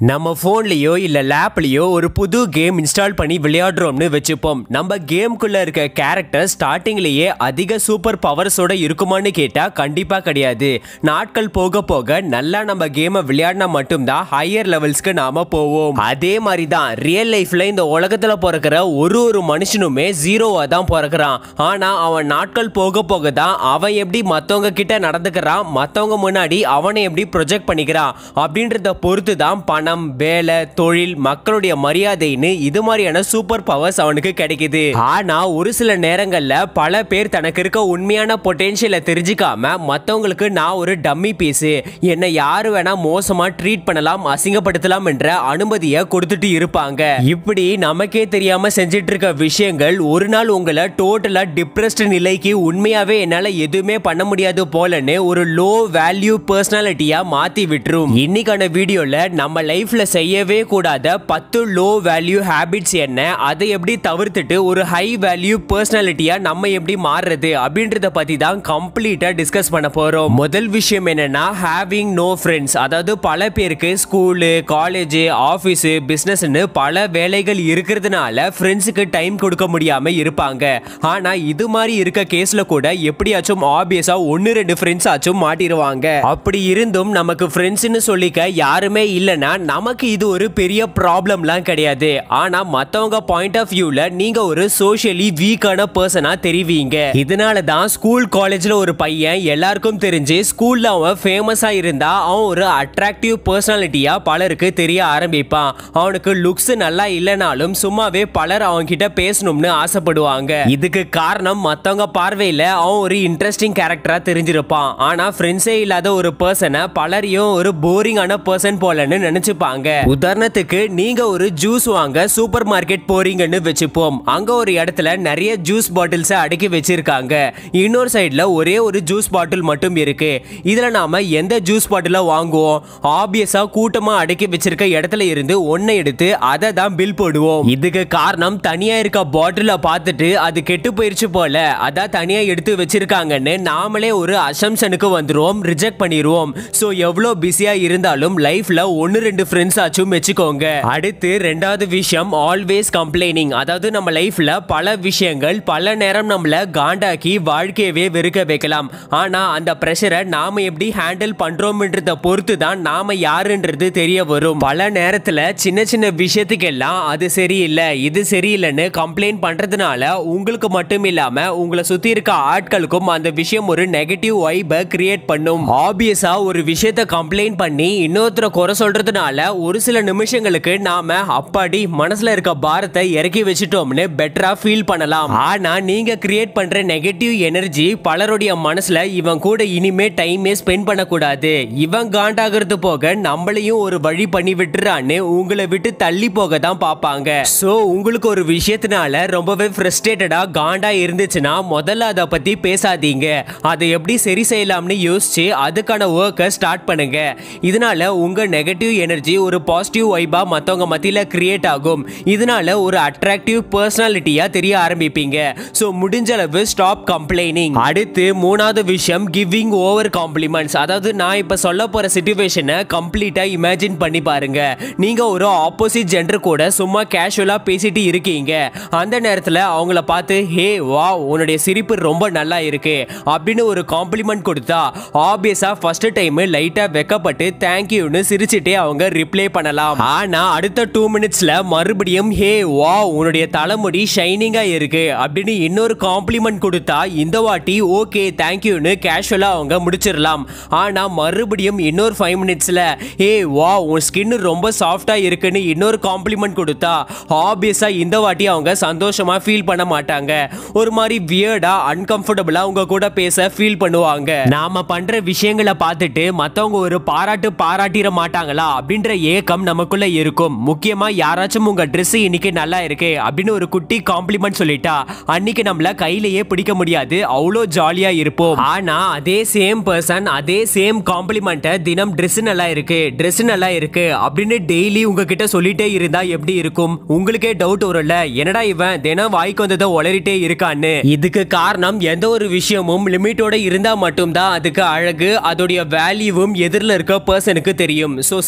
நம்ம ஃபோன்லேயோ இல்லை லேப்லேயோ ஒரு புது கேம் இன்ஸ்டால் பண்ணி விளையாடுறோம்னு வச்சுப்போம் நம்ம கேம்குள்ளே இருக்க கேரக்டர் ஸ்டார்டிங்லேயே அதிக சூப்பர் பவர்ஸோட இருக்குமான்னு கேட்டால் கண்டிப்பாக கிடையாது நாட்கள் போக போக நல்லா நம்ம கேமை விளையாடினா மட்டும்தான் ஹையர் லெவல்ஸ்க்கு நாம போவோம் அதே மாதிரி தான் ரியல் லைஃப்பில் இந்த உலகத்தில் பிறக்கிற ஒரு ஒரு மனுஷனுமே ஜீரோவாக தான் பிறக்கிறான் ஆனால் அவன் நாட்கள் போக போக தான் அவன் எப்படி மற்றவங்க கிட்ட நடந்துக்கிறான் மற்றவங்க முன்னாடி அவனை எப்படி ப்ரொஜெக்ட் பண்ணிக்கிறான் அப்படின்றத பொறுத்து தான் பணம் வேலை தொழில் மக்களுடைய மரியாதைன்னு இது மாதிரியான சூப்பர் பவர்ஸ் அவனுக்கு கிடைக்குது ஆனா ஒரு சில நேரங்கள்ல பல பேர் தனக்கு இருக்க உண்மையான பொட்டென்ஷியலை தெரிஞ்சுக்காம மற்றவங்களுக்கு நான் ஒரு டம்மி பீஸு என்னை யாரு வேணா மோசமா ட்ரீட் பண்ணலாம் அசிங்கப்படுத்தலாம் என்ற அனுமதியை கொடுத்துட்டு இருப்பாங்க இப்படி நமக்கே தெரியாம செஞ்சிட்டு இருக்க விஷயங்கள் ஒரு நாள் உங்களை டோட்டலா டிப்ரெஸ்ட் நிலைக்கு உண்மையாவே என்னால எதுவுமே பண்ண முடியாது போலன்னு ஒரு லோ வேல்யூ பர்சனாலிட்டியா மாத்தி விட்டுரும் இன்னைக்கான வீடியோல நம்ம லைஃப்ல செய்யவே கூடாத பத்து லோ வேல்யூ ஹேபிட்ஸ் என்ன அதை எப்படி தவிர்த்துட்டு ஒரு ஹை வேல்யூ பர்சனாலிட்டியா நம்ம எப்படி மாறுறது அப்படின்றத பத்தி தான் கம்ப்ளீட்டா டிஸ்கஸ் பண்ண போறோம் முதல் விஷயம் என்னன்னா ஹேவிங் நோ ஃப்ரெண்ட்ஸ் அதாவது பல பேருக்கு ஸ்கூலு காலேஜ் ஆஃபீஸ் பிசினஸ்னு பல வேலைகள் இருக்கிறதுனால ஃப்ரெண்ட்ஸுக்கு டைம் கொடுக்க முடியாம இருப்பாங்க ஆனா இது மாதிரி இருக்க கேஸ்ல கூட எப்படியாச்சும் ஆப்வியஸா ஒன்னு ரெண்டு ஃப்ரெண்ட்ஸ் ஆச்சும் மாட்டிடுவாங்க அப்படி இருந்தும் நமக்கு ஃப்ரெண்ட்ஸ்னு சொல்லிக்க யாருமே இல்லைன்னா நமக்கு இது ஒரு பெரிய ப்ராப்ளம்லாம் கிடையாது ஆனா மத்தவங்க பாயிண்ட் ஆஃப் வியூல நீங்க ஒரு சோஷியலி வீக்கான பர்சனா தெரிவிங்க இதனால தான் ஸ்கூல் காலேஜ்ல ஒரு பையன் எல்லாருக்கும் தெரிஞ்சு ஸ்கூல்ல அவன் ஃபேமஸா இருந்தா அவன் ஒரு அட்ராக்டிவ் பர்சனாலிட்டியா பலருக்கு தெரிய ஆரம்பிப்பான் அவனுக்கு லுக்ஸ் நல்லா இல்லைனாலும் சும்மாவே பலர் அவன் கிட்ட பேசணும்னு ஆசைப்படுவாங்க இதுக்கு காரணம் மத்தவங்க பார்வையில அவன் ஒரு இன்ட்ரெஸ்டிங் கேரக்டரா தெரிஞ்சிருப்பான் ஆனா ஃப்ரெண்ட்ஸே இல்லாத ஒரு பர்சனை பலரையும் ஒரு போரிங்கான பர்சன் போலன்னு நினைச்சுப்பாங்க உதாரணத்துக்கு நீங்க ஒரு ஜூஸ் வாங்க சூப்பர் மார்க்கெட் போறீங்கன்னு வச்சுப்போம் அங்க ஒரு இடத்துல நிறைய ஜூஸ் பாட்டில்ஸ் அடுக்கி வச்சிருக்காங்க இன்னொரு சைடுல ஒரே ஒரு ஜூஸ் பாட்டில் மட்டும் இருக்கு இதுல நாம எந்த ஜூஸ் பாட்டில வாங்குவோம் ஆப்வியஸா கூட்டமா அடுக்கி வச்சிருக்க இடத்துல இருந்து ஒன்னை எடுத்து அதை தான் பில் போடுவோம் இதுக்கு காரணம் தனியா இருக்க பாட்டில பார்த்துட்டு அது கெட்டு போயிருச்சு போல அதான் தனியா எடுத்து வச்சிருக்காங்கன்னு நாமளே ஒரு அசம்ஷனுக்கு வந்துருவோம் ரிஜெக்ட் பண்ணிடுவோம் ஸோ எவ்வளோ பிஸியா இருந்தாலும் லைஃப்ல ஒன்னு ரெண்டு ஃப்ரெண்ட்ஸ் ஆச்சும் வச்சுக்கோங்க அடுத்து ரெண்டாவது விஷயம் ஆல்வேஸ் கம்ப்ளைனிங் அதாவது நம்ம லைஃப்ல பல விஷயங்கள் பல நேரம் நம்மள காண்டாக்கி வாழ்க்கையவே வெறுக்க வைக்கலாம் ஆனா அந்த ப்ரெஷரை நாம எப்படி ஹேண்டில் பண்றோம்ன்றத பொறுத்து தான் நாம யாருன்றது தெரிய வரும் பல நேரத்துல சின்ன சின்ன விஷயத்துக்கெல்லாம் அது சரியில்லை இது சரியில்லைன்னு கம்ப்ளைண்ட் பண்றதுனால உங்களுக்கு மட்டும் இல்லாம உங்களை சுத்தி இருக்க ஆட்களுக்கும் அந்த விஷயம் ஒரு நெகட்டிவ் வைபை கிரியேட் பண்ணும் ஆப்வியஸா ஒரு விஷயத்த கம்ப்ளைண்ட் பண்ணி இன்னொருத்தரை குறை சொல்றதுனால ஒரு சில நிமிஷங்களுக்கு நாம அப்பாடி மனசுல இருக்க பாரத்தை இறக்கி வச்சுட்டோம்னு பெட்டரா ஃபீல் பண்ணலாம் ஆனா நீங்க கிரியேட் பண்ற நெகட்டிவ் எனர்ஜி பலருடைய மனசுல இவன் கூட இனிமே டைமே ஸ்பெண்ட் பண்ணக்கூடாது இவன் காண்டாகிறது போக நம்மளையும் ஒரு வழி பண்ணி விட்டுறான்னு உங்களை விட்டு தள்ளி போக தான் பார்ப்பாங்க சோ உங்களுக்கு ஒரு விஷயத்தினால ரொம்பவே ஃப்ரஸ்ட்ரேட்டடா காண்டா இருந்துச்சுன்னா முதல்ல அதை பத்தி பேசாதீங்க அதை எப்படி சரி செய்யலாம்னு யோசிச்சு அதுக்கான ஒர்க்கை ஸ்டார்ட் பண்ணுங்க இதனால உங்க நெகட்டிவ் எனர்ஜி ஒரு பாசிட்டிவ் வைபா மத்தவங்க மத்தியில கிரியேட் ஆகும் இதனால ஒரு அட்ராக்டிவ் பர்சனாலிட்டியா தெரிய ஆரம்பிப்பீங்க ஸோ முடிஞ்ச அளவு ஸ்டாப் கம்ப்ளைனிங் அடுத்து மூணாவது விஷயம் கிவிங் ஓவர் காம்ப்ளிமெண்ட்ஸ் அதாவது நான் இப்ப சொல்ல போற சுச்சுவேஷனை கம்ப்ளீட்டா இமேஜின் பண்ணி பாருங்க நீங்க ஒரு ஆப்போசிட் ஜெண்டர் கூட சும்மா கேஷுவலா பேசிட்டு இருக்கீங்க அந்த நேரத்துல அவங்கள பார்த்து ஹே வா உன்னுடைய சிரிப்பு ரொம்ப நல்லா இருக்கு அப்படின்னு ஒரு காம்ப்ளிமெண்ட் கொடுத்தா ஆப்வியஸா ஃபர்ஸ்ட் டைம் லைட்டா வெக்கப்பட்டு தேங்க்யூன்னு சிரிச்சிட்டே அவங்க ரிப்ளை பண்ணலாம் ஆனா அடுத்த டூ மினிட்ஸ்ல மறுபடியும் ஹே வா உன்னுடைய தலைமுடி ஷைனிங்கா இருக்கு அப்படின்னு இன்னொரு காம்ப்ளிமெண்ட் கொடுத்தா இந்த வாட்டி ஓகே தேங்க்யூன்னு கேஷுவலா அவங்க முடிச்சிடலாம் ஆனா மறுபடியும் இன்னொரு ஃபைவ் மினிட்ஸ்ல ஹே வா உன் ஸ்கின் ரொம்ப சாஃப்டா இருக்குன்னு இன்னொரு காம்ப்ளிமெண்ட் கொடுத்தா ஆப்வியஸா இந்த வாட்டி அவங்க சந்தோஷமா ஃபீல் பண்ண மாட்டாங்க ஒரு மாதிரி வியர்டா அன்கம்ஃபர்டபுளா உங்க கூட பேச ஃபீல் பண்ணுவாங்க நாம பண்ற விஷயங்களை பார்த்துட்டு மத்தவங்க ஒரு பாராட்டு பாராட்டிட மாட்டாங்களா அப்படின்ற ஏக்கம் நமக்குள்ள இருக்கும் முக்கியமா யாராச்சும் உங்க Dress இன்னைக்கு நல்லா இருக்கு அப்படின்னு ஒரு குட்டி காம்ப்ளிமெண்ட் சொல்லிட்டா அன்னைக்கு நம்மள கையிலேயே பிடிக்க முடியாது அவ்வளோ ஜாலியா இருப்போம் ஆனா அதே சேம் பர்சன் அதே சேம் காம்ப்ளிமெண்ட்டை தினம் Dress நல்லா இருக்கு Dress நல்லா இருக்கு அப்படின்னு டெய்லி உங்ககிட்ட சொல்லிட்டே இருந்தா எப்படி இருக்கும் உங்களுக்கே டவுட் வரும்ல என்னடா இவன் தினம் வாய்க்கு வந்ததை உளறிட்டே இருக்கான்னு இதுக்கு காரணம் எந்த ஒரு விஷயமும் லிமிட்டோட இருந்தா மட்டும்தான் அதுக்கு அழகு அதோடைய வேல்யூவும் எதிரில் இருக்க பர்சனுக்கு தெரியும் ஸோ செம்மங்க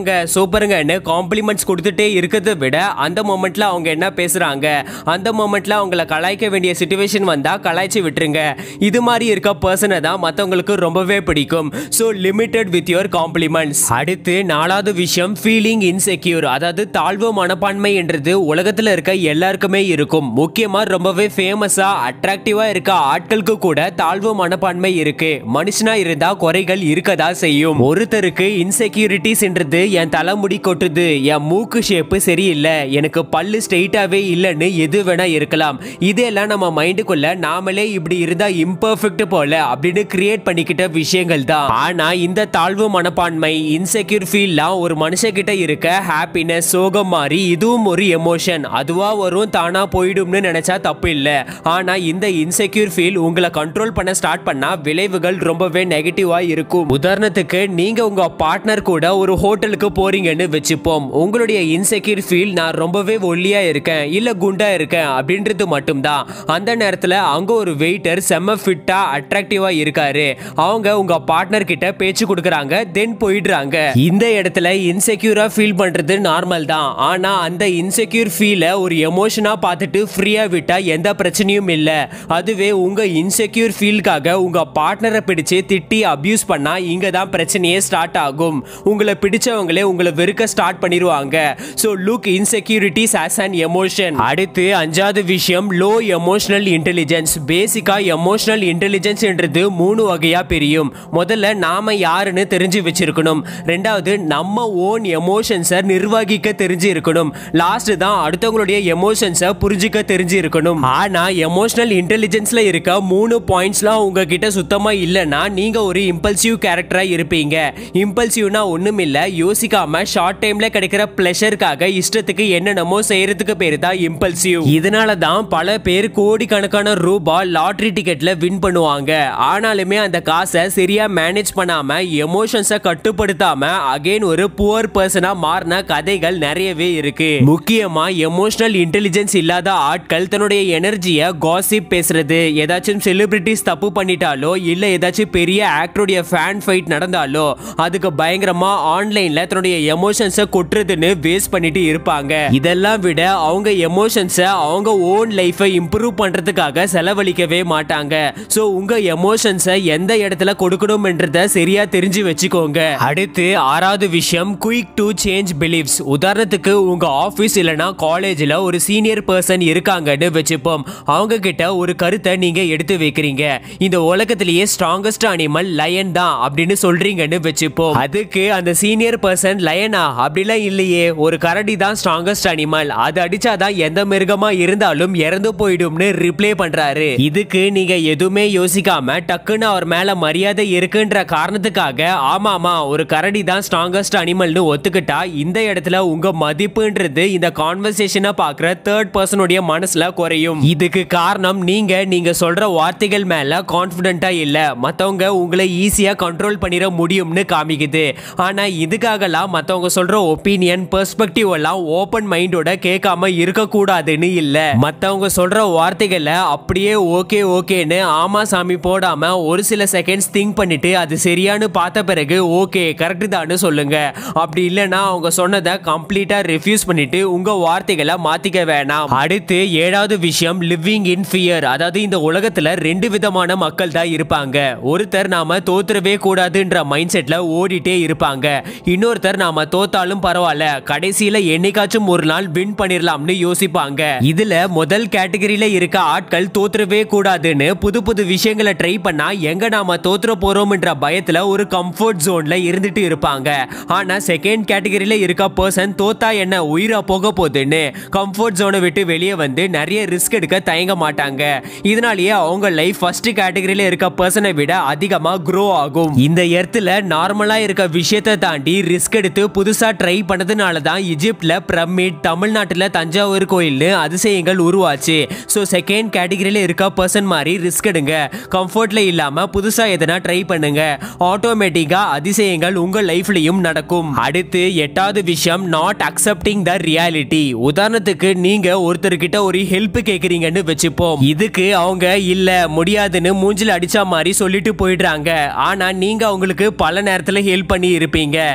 சூப்பருங்க சூப்பருங்கன்னு காம்ப்ளிமெண்ட்ஸ் கொடுத்துட்டே இருக்கிறத விட அந்த மொமெண்ட்ல அவங்க என்ன பேசுறாங்க அந்த மொமெண்ட்ல அவங்கள கலாய்க்க வேண்டிய சுச்சுவேஷன் வந்தா கலாய்ச்சி விட்டுருங்க இது மாதிரி இருக்க பர்சனை தான் மற்றவங்களுக்கு ரொம்பவே பிடிக்கும் so limited with your compliments அடுத்து நாலாவது விஷயம் ஃபீலிங் இன்செக்யூர் அதாவது தாழ்வு மனப்பான்மை என்றது உலகத்தில் இருக்க எல்லாருக்குமே இருக்கும் முக்கியமா ரொம்பவே ஃபேமஸா அட்ராக்டிவா இருக்க ஆட்களுக்கு கூட தாழ்வு மனப்பான்மை இருக்கு மனுஷனா இருந்தா குறைகள் இருக்கதா செய்யும் ஒருத்தருக்கு இன்செக்யூரிட்டிஸ் என்றது என் தலைமுடி கொட்டுது என் மூக்கு ஷேப்பு சரியில்லை எனக்கு பல்லு ஸ்ட்ரெயிட்டாவே இல்லைன்னு எது வேணா இருக்கலாம் இதெல்லாம் நம்ம மைண்டுக்குள்ள நாமளே இப்படி இருந்தா இம்பர்ஃபெக்ட் போல அப்படின்னு கிரியேட் பண்ணிக்கிட்ட விஷயங்கள் தான் ஆனா இந்த தாழ்வு மனப்பான்மை இன்செக்யூர் ஃபீல்லாம் ஒரு மனுஷகிட்ட இருக்க ஹாப்பினஸ் சோகம் மாதிரி இதுவும் ஒரு எமோஷன் அதுவா வரும் தானா போயிடும்னு நினைச்சா தப்பு இல்லை ஆனா இந்த இன்செக்யூர் ஃபீல் உங்களை கண்ட்ரோல் பண்ண ஸ்டார்ட் பண்ணா விளைவுகள் ரொம்பவே நெகட்டிவா இருக்கும் உதாரணத்துக்கு நீங்க உங்க பார்ட்னர் கூட ஒரு ஹோட்டலுக்கு போறீங்கன்னு வச்சுப்போம் உங்களுடைய இன்செக்யூர் ஃபீல் நான் ரொம்பவே ஒல்லியா இருக்கேன் இல்ல குண்டா இருக்கேன் அப்படின்றது மட்டும்தான் அந்த நேரத்துல அங்க ஒரு வெயிட்டர் செம்ம ஃபிட்டா அட்ராக்டிவா இருக்காரு அவங்க உங்க பார்ட்னர் கிட்ட பேச்சு கொடுக்கறாங்க தென் போயிடுறாங்க இந்த இடத்துல இன்செக்யூரா ஃபீல் பண்றது நார்மல் தான் ஆனா அந்த இன்செக்யூர் ஃபீல ஒரு எமோஷனா பார்த்துட்டு ஃப்ரீயா விட்டா எந்த பிரச்சனையும் இல்ல அதுவே உங்க இன்செக்யூர் ஃபீல்காக உங்க பார்ட்னரை பிடிச்சு திட்டி அபியூஸ் பண்ணா இங்க தான் பிரச்சனையே ஸ்டார்ட் ஆகும் உங்களை பிடிச்சவங்களே உங்களை வெறுக்க ஸ்டார்ட் பண்ணிடுவாங்க so look insecurities as an emotion அடுத்து அஞ்சாவது விஷயம் low emotional intelligence basically emotional இன்டெலிஜென்ஸ்ன்றது மூணு வகையா பிரியும் முதல்ல நாம யாருன்னு தெரிஞ்சு வச்சிருக்கணும் ரெண்டாவது நம்ம ஓன் எமோஷன்ஸை நிர்வகிக்க தெரிஞ்சு இருக்கணும் லாஸ்ட் தான் அடுத்தவங்களுடைய எமோஷன்ஸை புரிஞ்சுக்க தெரிஞ்சு இருக்கணும் ஆனா எமோஷனல் இன்டெலிஜென்ஸ்ல இருக்க மூணு பாயிண்ட்ஸ்லாம் உங்ககிட்ட சுத்தமா இல்லைன்னா நீங்க ஒரு இம்பல்சிவ் கேரக்டரா இருப்பீங்க இம்பல்சிவ்னா ஒண்ணும் இல்ல யோசிக்காம ஷார்ட் டைம்ல கிடைக்கிற பிளஷருக்காக இஷ்டத்துக்கு என்னென்னமோ செய்யறதுக்கு பேரு தான் இம்பல்சிவ் இதனால தான் பல பேர் கோடிக்கணக்கான ரூபாய் லாட்டரி டிக்கெட்ல வின் பண்ணுவாங்க ஆனாலுமே அந்த காசை சரியா மேனேஜ் பண்ணாம எமோஷன்ஸை கட்டுப்படுத்தாம அகைன் ஒரு புவர் பர்சனா மாறின கதைகள் நிறையவே இருக்கு முக்கியமா எமோஷனல் இன்டெலிஜென்ஸ் இல்லாத ஆட்கள் தன்னுடைய எனர்ஜியை காசிப் பேசுறது ஏதாச்சும் செலிபிரிட்டிஸ் தப்பு பண்ணிட்டாலோ இல்ல ஏதாச்சும் பெரிய ஆக்டருடைய ஃபேன் ஃபைட் நடந்தாலோ அதுக்கு பயங்கரமா ஆன்லைன்ல தன்னுடைய எமோஷன்ஸை கொட்டுறதுன்னு வேஸ்ட் பண்ணிட்டு இருப்பாங்க இதெல்லாம் விட அவங்க எமோஷன்ஸை அவங்க ஓன் லைஃபை இம்ப்ரூவ் பண்றதுக்காக செலவழிக்கவே மாட்டாங்க ஸோ உங்க எமோஷன்ஸை எந்த இடத்துல கொடுக்கணும்ன்றத சரியா தெரிஞ்சு வச்சுக்கோங்க அடுத்து ஆறாவது விஷயம் குயிக் டு சேஞ்ச் பிலீஃப்ஸ் உதாரணத்துக்கு உங்க ஆஃபீஸ் இல்லைன்னா காலேஜில் ஒரு சீனியர் பர்சன் இருக்காங்கன்னு வச்சுப்போம் அவங்க கிட்ட ஒரு கருத்தை நீங்க எடுத்து வைக்கிறீங்க இந்த உலகத்திலேயே ஸ்ட்ராங்கஸ்ட் அனிமல் லயன் தான் அப்படின்னு சொல்றீங்கன்னு வச்சுப்போம் அதுக்கு அந்த சீனியர் பர்சன் லயனா அப்படிலாம் இல்லையே ஒரு கரடி தான் ஸ்ட்ராங்கஸ்ட் அனிமல் அது அடிச்சாதான் எந்த மிருகமா இருந்தாலும் இறந்து போயிடும்னு ரிப்ளை பண்றாரு இதுக்கு நீங்க எதுவுமே யோசிக்காம டக்குன்னு அவர் மேல மரியாதை இருக்குன்ற காரணத்துக்காக ஆமாமா ஒரு கரடி தான் ஸ்ட்ராங்கஸ்ட் அனிமல்னு ஒத்துக்கிட்டா இந்த இடத்துல உங்க மதிப்புன்றது இந்த கான்வர்சேஷனை பார்க்குற தேர்ட் பர்சனுடைய மனசுல குறையும் இதுக்கு காரணம் நீங்க நீங்க சொல்ற வார்த்தைகள் மேல கான்ஃபிடென்ட்டா இல்ல மத்தவங்க உங்களை ஈஸியா கண்ட்ரோல் பண்ணிட முடியும்னு காமிக்குது ஆனா இதுக்காகலாம் மத்தவங்க சொல்ற ஒப்பீனியன் பெர்ஸ்பெக்டிவ் எல்லாம் ஓப்பன் மைண்டோட கேட்காம இருக்கக்கூடாதுன்னு இல்ல மத்தவங்க சொல்ற வார்த்தைகளை அப்படியே ஓகே ஓகேன்னு ஆமா சாமி போடாம ஒரு சில செகண்ட்ஸ் திங்க் பண்ணிட்டு அது சரியானு பார்த்த பிறகு ஓகே கரெக்ட் தான்னு சொல்லுங்க அப்படி இல்லைன்னா அவங்க சொன்னதை கம்ப்ளீட்டா ரெஃப்யூஸ் பண்ணிட்டு உங்க வார்த்தைகளை மாத்திக்க வேணாம் அடுத்து ஏழாவது விஷயம் லிவிங் இன் ஃபியர் அதாவது இந்த உலகத்துல ரெண்டு விதமான மக்கள் தான் இருப்பாங்க ஒருத்தர் நாம தோத்துறவே கூடாதுன்ற மைண்ட் செட்ல ஓடிட்டே இருப்பாங்க இன்னொருத்தர் நாம தோத்தாலும் பரவாயில்ல கடைசியில என்னைக்காச்சும் ஒரு நாள் வின் பண்ணிடலாம்னு யோசிப்பாங்க இதுல முதல் கேட்டகரியில இருக்க ஆட்கள் தோத்துறவே கூடாதுன்னு புது புது விஷயங்களை ட்ரை பண்ணா எங்க நாம தோத்துற போறோம்ன்ற பயத்துல ஒரு கம்ஃபர்ட் ஜோன்ல இருந்துட்டு இருப்பாங்க ஆனா செகண்ட் கேட்டகரியில இருக்க பர்சன் தோத்தா என்ன உயிரா போக போகுதுன்னு கம்ஃபர்ட் ஜோனை விட்டு வெளியே வந்து நிறைய ரிஸ்க் எடுக்க தயங்க மாட்டாங்க இதனாலேயே அவங்க லைஃப் ஃபர்ஸ்ட் கேட்டகரியில இருக்க பர்சனை விட அதிகமா க்ரோ ஆகும் இந்த இடத்துல நார்மலா இருக்க விஷயத்தை தாண்டி ரிஸ்க் எடுத்து புதுசா ட்ரை பண்ணதுனால தான் இஜிப்ட்ல பிரமிட் தமிழ்நாட்டுல தஞ்சாவூர் கோயில்னு அதிசயங்கள் உருவாச்சு ஸோ செகண்ட் கேட்டகரியில இருக்க பர்சன் மாதிரி ரிஸ்க் எடுங்க கம்ஃபர்ட்ல இல்லாம புதுசா எதனா ட்ரை பண்ணுங்க ஆட்டோமேட்டிக்கா அதிசயங்கள் உங்க லைஃப்லயும் நடக்கும் அடுத்து எட்டாவது விஷயம் நாட் அக்செப்டிங் த ரியாலிட்டி உதாரணத்துக்கு நீங்க ஒருத்தர்கிட்ட ஒரு ஹெல்ப் கேக்குறீங்கன்னு வச்சுப்போம் இதுக்கு அவங்க இல்ல முடியாதுன்னு மூஞ்சில அடிச்ச மாதிரி சொல்லிட்டு போயிடுறாங்க ஆனா நீங்க அவங்களுக்கு பல நேரத்துல ஹெல்ப் பண்ணி இருப்பீங்க இந்த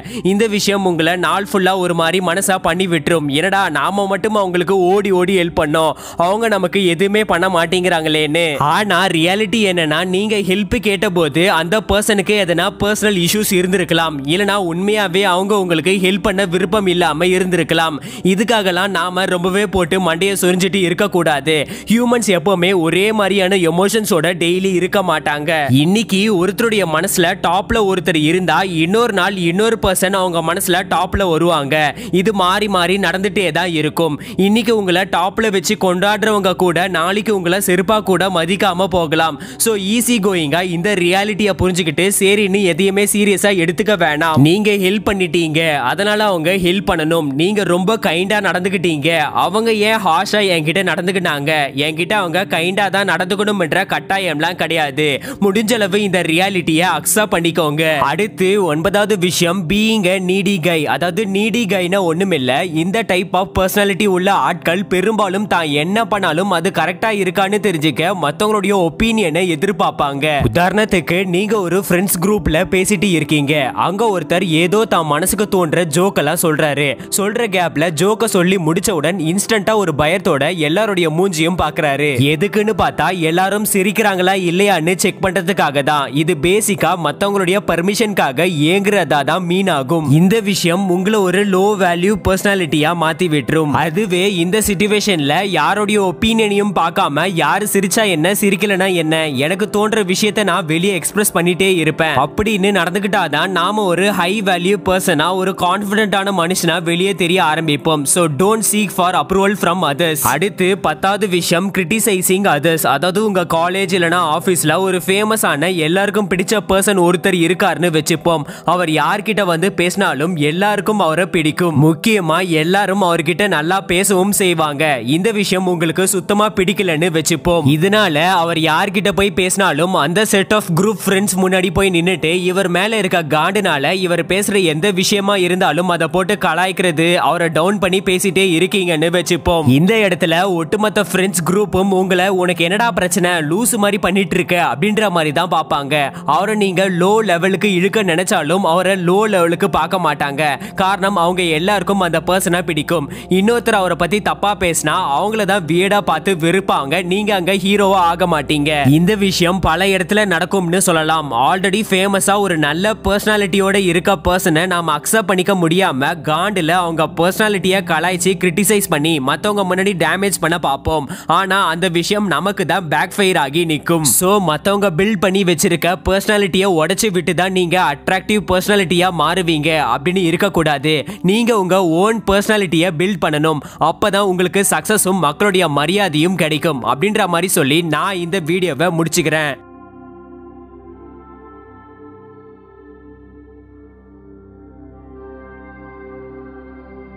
இந்த விஷயம் உங்களை நாள் ஃபுல்லா ஒரு மாதிரி மனசா பண்ணி விட்டுரும் என்னடா நாம மட்டும் அவங்களுக்கு ஓடி ஓடி ஹெல்ப் பண்ணோம் அவங்க நமக்கு எதுவுமே பண்ண மாட்டேங்கிறாங்களேன்னு ஆனா ரியாலிட்டி என்னன்னா நீங்க ஹெல்ப் கேட்டபோது அந்த பர்சனுக்கு எதனா பர்சனல் இஷ்யூஸ் இருந்திருக்கலாம் இல்லனா உண்மையாவே அவங்க உங்களுக்கு ஹெல்ப் பண்ண விருப்பம் இல்லாம இருந்திருக்கலாம் இதுக்காகலாம் நாம ரொம்பவே போட்டு மண்டையை சொரிஞ்சிட்டு இருக்கக்கூடாது ஹியூமன்ஸ் எப்பவுமே ஒரே மாதிரியான எமோஷன்ஸோட டெய்லி இருக்க மாட்டாங்க இன்னைக்கு ஒருத்தருடைய மனசுல டாப்ல ஒருத்தர் இருந்தா இன்னொரு நாள் இன்னொரு பர்சன் அவங்க மனசுல டாப்ல வருவாங்க இது மாறி மாறி நடந்துட்டே தான் இருக்கும் இன்னைக்கு உங்களை டாப்ல வச்சு கொண்டாடுறவங்க கூட நாளைக்கு உங்களை செருப்பா கூட மதிக்காம போகலாம் ஸோ ஈஸி கோயிங்கா இந்த ரியாலிட்டியை புரிஞ்சுக்கிட்டு சரின்னு எதையுமே சீரியஸா எடுத்துக்க வேணாம் நீங்க ஹெல்ப் பண்ணிட்டீங்க அதனால அவங்க ஹெல்ப் பண்ணணும் நீங்க ரொம்ப கைண்டா நடந்துக்கிட்டீங்க அவங்க ஏன் ஹாஷா என்கிட்ட நடந்துக்கிட்டாங்க என்கிட்ட அவங்க கைண்டா தான் நடந்துக்கணும் என்ற கட்டாயம்லாம் கிடையாது முடிஞ்ச அளவு இந்த ரியாலிட்டியை அக்செப்ட் பண்ணிக்கோங்க அடுத்து ஒன்பதாவது விஷயம் பீயிங் நீடி கை அதாவது நீடி கைனா ஒண்ணுமில்ல இந்த டைப் ஆஃப் பர்சனாலிட்டி உள்ள ஆட்கள் பெரும்பாலும் தான் என்ன பண்ணாலும் அது கரெக்டா இருக்கான்னு தெரிஞ்சுக்க மத்தவங்களுடைய ஒப்பீனியனை எதிர்பார்ப்பாங்க உதாரணத்துக்கு நீங்க ஒரு ஃப்ரெண்ட்ஸ் குரூப்ல பேசிட்டு இருக்கீங்க அங்க ஒருத்தர் ஏதோ தான் மனசுக்கு தோன்ற ஜோக்கெல்லாம் சொல்றாரு சொல்ற கேப்ல ஜோக்க சொல்லி முடிச்சவுடன் இன்ஸ்டன்டா ஒரு பயத்தோட எல்லாருடைய மூஞ்சியும் பாக்குறாரு எதுக்குன்னு பார்த்தா எல்லாரும் சிரிக்கிறாங்களா இல்லையான்னு செக் பண்றதுக்காக தான் இது பேசிக்கா மத்தவங்களுடைய பர்மிஷனுக்காக ஏங்குறதா தான் மீன் ஆகும் இந்த விஷயம் உங்களை ஒரு லோ வேல்யூ பர்சனாலிட்டியா மாத்தி விட்டுரும் அதுவே இந்த சிச்சுவேஷன்ல யாருடைய ஒப்பீனியனையும் பார்க்காம யாரு சிரிச்சா என்ன சிரிக்கலனா என்ன எனக்கு தோன்ற விஷயத்த நான் வெளியே எக்ஸ்பிரஸ் பண்ணிட்டே இருப்பேன் அப்படின்னு நடந்துக்கிட்டாதான் நாம ஒரு ஹை வேல்யூ பர்சனா ஒரு கான்பிடென்டான மனுஷனா வெளியே தெரிய ஆரம்பிப்போம் so don't seek for approval from others அடுத்து பத்தாவது விஷயம் கிரிட்டிசைசிங் அதர்ஸ் அதாவது உங்க காலேஜ் இல்லனா ஆபீஸ்ல ஒரு ஃபேமஸான எல்லாருக்கும் பிடிச்ச பர்சன் ஒருத்தர் இருக்காருன்னு வச்சுப்போம் அவர் யார்கிட்ட வந்து பேசினாலும் எல்லாருக்கும் அவரை பிடிக்கும் முக்கியமா எல்லாரும் அவர்கிட்ட நல்லா பேசவும் செய்வாங்க இந்த விஷயம் உங்களுக்கு சுத்தமா பிடிக்கலன்னு வச்சுப்போம் இதனால அவர் யார்கிட்ட போய் பேசினாலும் அந்த செட் ஆஃப் குரூப் ஃப்ரெண்ட்ஸ் முன்னாடி போய் நின்னுட்டு இவர் மேல இருக்க காண்டுனால இவர் பேசுற எந்த விஷயமா இருந்தாலும் அதை போட்டு கலாய்க்கிறது அவரை டவுன் பண்ணி பேசிட்டே இருக்கீங்கன்னு வச்சுப்போம் இந்த இடத்துல ஒட்டுமொத்த ஃப்ரெண்ட்ஸ் குரூப்பும் உங்களை உனக்கு என்னடா பிரச்சனை லூசு மாதிரி பண்ணிட்டு இருக்க அப்படின்ற மாதிரி தான் பார்ப்பாங்க அவரை நீங்க லோ லெவலுக்கு இழுக்க நினைச்சாலும் அவரை லோ லெவலுக்கு பார்க்க மாட்டாங்க காரணம் அவங்க எல்லாருக்கும் அந்த பர்சனை பிடிக்கும் இன்னொருத்தர் அவரை பத்தி தப்பா பேசினா அவங்கள தான் வியடா பார்த்து வெறுப்பாங்க நீங்க அங்க ஹீரோவா ஆக மாட்டீங்க இந்த விஷயம் பல இடத்துல நடக்கும்னு சொல்லலாம் ஆல்ரெடி ஃபேமஸா ஒரு நல்ல பர்சனாலிட்டியோட இருக்க பர்சனை நாம அக்செப்ட் பண்ணிக்க முடியாம காண்டுல அவங்க பர்சனாலிட்டியை கலாய்ச்சி கிரிட்டிசைஸ் பண்ணி மத்தவங்க முன்னாடி டேமேஜ் பண்ண பார்ப்போம் ஆனா அந்த விஷயம் நமக்கு தான் பேக் ஃபயர் ஆகி நிற்கும் ஸோ மத்தவங்க பில்ட் பண்ணி வச்சிருக்க பர்சனாலிட்டியை உடைச்சு விட்டு தான் நீங்க அட்ராக்டிவ் பர்சனாலிட்டியா மாறுவீங்க அப்படின்னு இருக்கக்கூடாது நீங்க உங்க ஓன் பர்சனாலிட்டியை பில்ட் பண்ணணும் அப்பதான் உங்களுக்கு சக்சஸும் மக்களுடைய மரியாதையும் கிடைக்கும் அப்படின்ற மாதிரி சொல்லி நான் இந்த வீடியோவை முடிச்சுக்கிறேன்